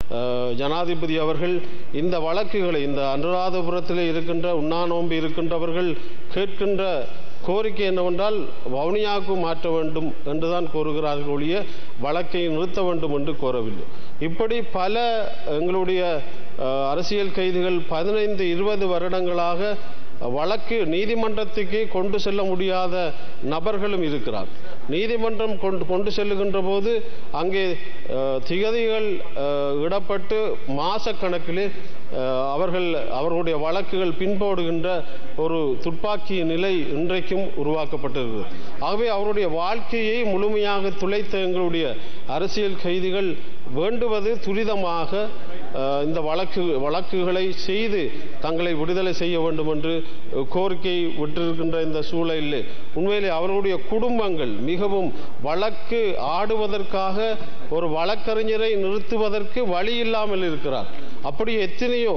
அஹ், ஜனாதிபதி அவர்கள் இந்த வழக்குகளை இந்த அனுராதபுரத்தில் இருக்கின்ற உண்ணாநோம்பு இருக்கின்றவர்கள் கேட்கின்ற கோரிக்கை என்னவென்றால் வவுனியாவுக்கு மாற்ற வேண்டும் என்றுதான் கோருகிறார்கள் ஒழிய வழக்கை நிறுத்த வேண்டும் என்று கோரவில்லை இப்படி பல எங்களுடைய அஹ், அரசியல் கைதிகள் பதினைந்து இருபது வருடங்களாக வழக்கு நீதிமன்றத்துக்கே கொண்டு செல்ல முடியாத நபர்களும் இருக்கிறார் நீதிமன்றம் கொண்டு கொண்டு செல்லுகின்ற போது அங்கே அஹ், திகதிகள் அஹ், இடப்பட்டு மாசக்கணக்கிலே அஹ், அவர்கள் அவர்களுடைய வழக்குகள் பின்போடுகின்ற ஒரு துப்பாக்கிய நிலை இன்றைக்கும் உருவாக்கப்பட்டிருக்கிறது ஆகவே அவருடைய வாழ்க்கையை முழுமையாக துளைத்த எங்களுடைய அரசியல் கைதிகள் வேண்டுவது துரிதமாக அஹ், இந்த வழக்கு வழக்குகளை செய்து தங்களை விடுதலை செய்ய வேண்டும் என்று அஹ், கோரிக்கை விட்டிருக்கின்ற இந்த சூழலில் உண்மையிலே அவர்களுடைய குடும்பங்கள் மிகவும் வழக்கு ஆடுவதற்காக ஒரு வழக்கறிஞரை நிறுத்துவதற்கு வழி இல்லாமல் இருக்கிறார் அப்படி எத்தனையோ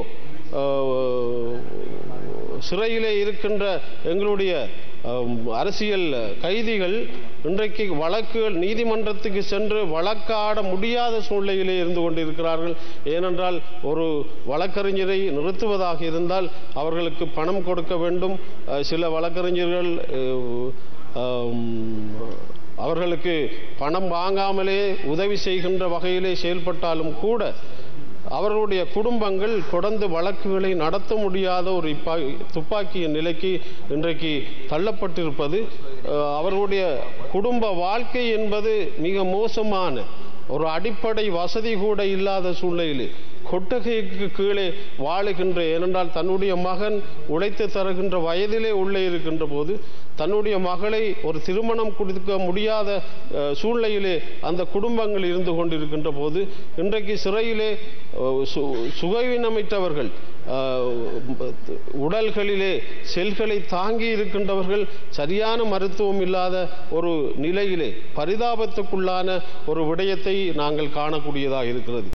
அஹ், சிறையிலே இருக்கின்ற எங்களுடைய அஹ், அரசியல் கைதிகள் இன்றைக்கு வழக்குகள் நீதிமன்றத்துக்கு சென்று வழக்காட முடியாத சூழ்நிலையிலே இருந்து கொண்டிருக்கிறார்கள் ஏனென்றால் ஒரு வழக்கறிஞரை நிறுத்துவதாக இருந்தால் அவர்களுக்கு பணம் கொடுக்க வேண்டும் அஹ், சில வழக்கறிஞர்கள் அஹ், ஆம், அவர்களுக்கு பணம் வாங்காமலே உதவி செய்கின்ற வகையிலே செயல்பட்டாலும் கூட அவர்களுடைய குடும்பங்கள் தொடர்ந்து வழக்குகளை நடத்த முடியாத ஒரு இப்பா துப்பாக்கிய நிலைக்கு இன்றைக்கு தள்ளப்பட்டிருப்பது அஹ், அவர்களுடைய குடும்ப வாழ்க்கை என்பது மிக மோசமான ஒரு அடிப்படை வசதி கூட இல்லாத சூழ்நிலையில் கொட்டகைக்கு கீழே வாழுகின்ற ஏனென்றால் தன்னுடைய மகன் உழைத்து தருகின்ற வயதிலே உள்ளே இருக்கின்ற போது தன்னுடைய மகளை ஒரு திருமணம் கொடுக்க முடியாத அஹ், சூழ்நிலையிலே அந்த குடும்பங்கள் இருந்து கொண்டிருக்கின்ற போது இன்றைக்கு சிறையிலே அஹ், சு- சுகவீனமிட்டவர்கள் அஹ், உடல்களிலே செல்களை தாங்கி இருக்கின்றவர்கள் சரியான மருத்துவம் இல்லாத ஒரு நிலையிலே பரிதாபத்துக்குள்ளான ஒரு விடயத்தை நாங்கள் காணக்கூடியதாக இருக்கிறது